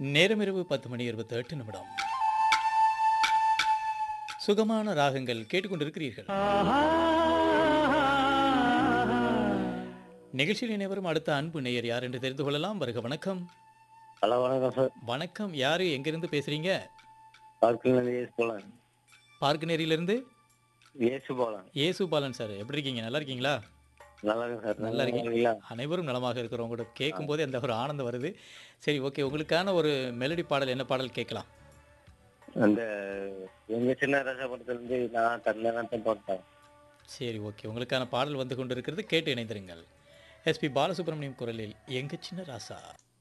நேரம் இரவு பத்து மணி இருபத்தி எட்டு நிமிடம் சுகமான ராகங்கள் கேட்டுக்கொண்டிருக்கிறீர்கள் நிகழ்ச்சியில் இணைவரும் அடுத்த அன்பு நேயர் யார் என்று தெரிந்து கொள்ளலாம் வருக வணக்கம் ஹலோ வணக்கம் சார் வணக்கம் யாரு எங்கிருந்து பேசுறீங்க பார்க்கிலேருந்து ஏசு போலாம் பார்க் நேரிலிருந்து ஏசு போலாம் ஏசு பாலன் சார் எப்படி இருக்கீங்க நல்லா இருக்கீங்களா நல்லா இருக்கு சார் நல்லா இருக்கீங்க. இருக்கீங்களா அனைவரும் நலமாக இருக்கிறோம் கூட கேட்கும் போதே அந்த ஒரு ஆனந்தம் வருது சரி ஓகே உங்களுக்கான ஒரு மெலடி பாடல் என்ன பாடல் கேட்கலாம் அந்த எங்க சின்ன ராஜா படத்துலேருந்து நான் தன்னதான் போட்டேன் சரி ஓகே உங்களுக்கான பாடல் வந்து கொண்டிருக்கிறது கேட்டு இணைந்திருங்கள் எஸ்பி பாலசுப்ரமணியம் குரலில் எங்க சின்ன ராசா